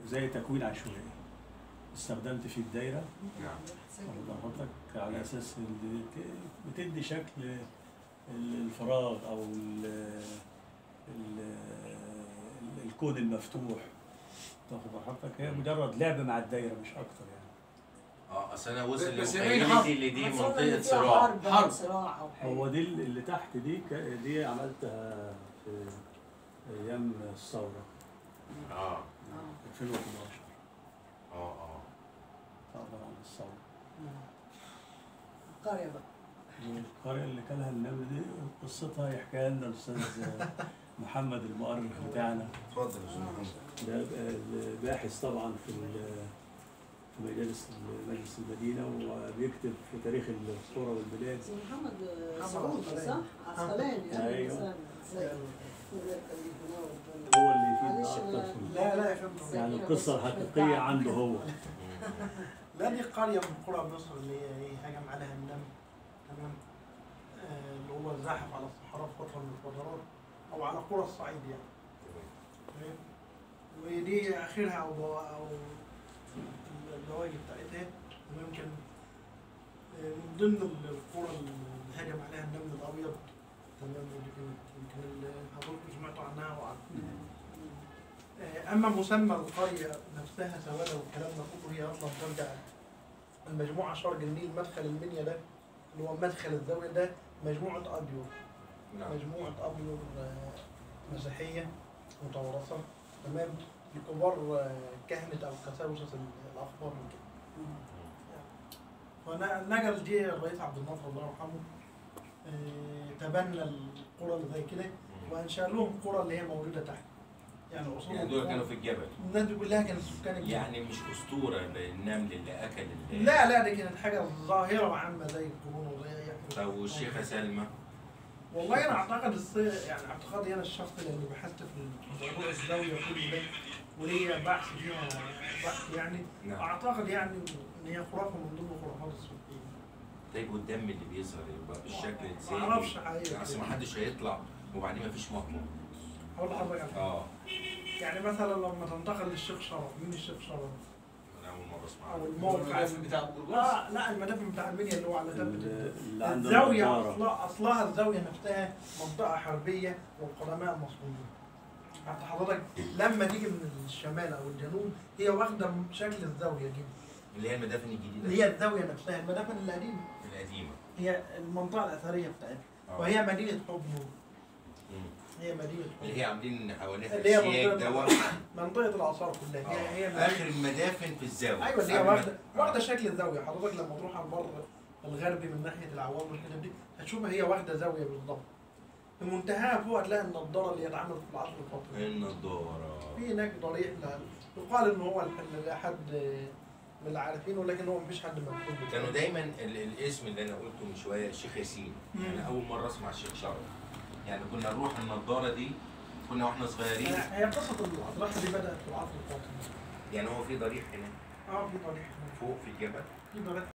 زي تكوين عشوائي استخدمت فيه الدايره نعم واخد لك على اساس إن ت- بتدي شكل ال- الفراغ او ال ال الكون المفتوح تاخد راحتك هي مجرد لعب مع الدايره مش اكتر يعني اه اصل انا وصل بس لمخيلتي يمين اللي دي هتصور إن منطقه فيها صراع حرب أو حرب. صراع او حاجه هو دي ال- اللي تحت دي ك- دي عملتها في ايام الثوره اه آه. 2011 اه اه طبعا عن الثوره القريه بقى والقرية اللي كلها النمل دي قصتها يحكيها لنا الأستاذ محمد المؤرخ بتاعنا اتفضل يا استاذ محمد ده باحث طبعا في ال- في مجالس مجلس المدينة وبيكتب في تاريخ القرى والبلاد اسمه محمد محمد سعود عسقلاني. صح؟ عسقلاني أهلاً أيوة. وسهلاً. ازيك؟ الله يخليك ونور الدنيا. هو اللي معلش يفيد أكتر في ال- لا لا يا فندم يعني القصة الحقيقية عنده هو لا دي قرية من قرى مصر اللي هي ايه هجم عليها النمل تمام آه، اللي هو زاحف على الصحراء في فترة من الفترات أو على قرى الصعيد يعني تمام ودي آخرها أو بوا- أو الزواج بتاعتها ويمكن آه، من ضمن القرى اللي هجم عليها النمل الأبيض تمام ودي كانت يمكن اللي حضرتك سمعتوا عنها وعارفينها آه، اما مسمى القريه نفسها سواء والكلام ده كله هي اصلا ترجع المجموعه شرق النيل مدخل المنيا ده اللي هو مدخل الزاويه ده مجموعه ابيض نعم مجموعه ابيض آه، مسيحيه متوارثه تمام لكبار آه، كهنه او قساوسه الاخبار من كده فنقل دي الرئيس عبد الناصر الله يرحمه آه، تبنى القرى اللي زي كده وانشا لهم قرى اللي هي موجوده تحت يعني اصولهم يعني دول كانوا في الجبل الناس دي كلها كانت سكان الجبل يعني مش اسطوره بالنمل اللي اكل ال- لا لا دي كانت حاجه ظاهره وعامه زي القرون وزي اي حاجه طب والشيخه سلمى والله انا اعتقد الصي... يعني اعتقادي انا الشخصي لاني بحثت في موضوع الزاويه كل ده وليا بحث فيها بحث يعني نعم اعتقد يعني ان هي خرافه من ضمن خرافات الصوفيه طيب والدم اللي بيظهر يبقى بالشكل ما ازاي اعرفش حقيقه اصل ما حدش هيطلع وبعدين ما فيش مطمئن هقول لحضرتك على حاجة. اه يعني مثلا لما تنتقل للشيخ شرف مين الشيخ شرف؟ انا اول مره اسمع او عنه. الموقع المدافع بتاع برجوز لا لا المدافن بتاع المنيا اللي هو على تبت ال- اللي عنده الزاوية النضارة. أصلها, أصلها الزاوية نفسها منطقة حربية والقدماء مصلوبين. حتى حضرتك لما تيجي من الشمال أو الجنوب هي واخدة شكل الزاوية دي اللي هي المدافن الجديده اللي هي الزاوية نفسها المدافن القديمة القديمه هي المنطقة الأثرية بتاعتها آه. وهي مدينة حب مم. هي مدينة اللي حب هي عاملين حواليها اللي هي سياج منطقة دوت منطقة الآثار كلها هي هي آه. مدينة اخر المدافن في الزاويه ايوه اللي هي قبل ما- واخده آه. واخده شكل الزاويه حضرتك لما تروح على البر الغربي من ناحيه العوام والحتت دي هتشوفها هي واخده زاويه بالظبط في منتهاها فوق هتلاقي النضاره اللي هي اتعملت في العصر الفاطمي النضاره في هناك ضريح لها يقال ان هو الحل ده حد من اللي عارفينه ولكن هو مفيش حد مكتوب كانوا دايما ال- الاسم اللي انا قلته من شويه الشيخ ياسين مم. يعني اول مره اسمع الشيخ شرف يعني كنا نروح النضاره دي كنا واحنا صغيرين هي قصه الاضراح دي بدات في العصر الفاطمي يعني هو في ضريح هنا اه في ضريح فوق في الجبل في ضريح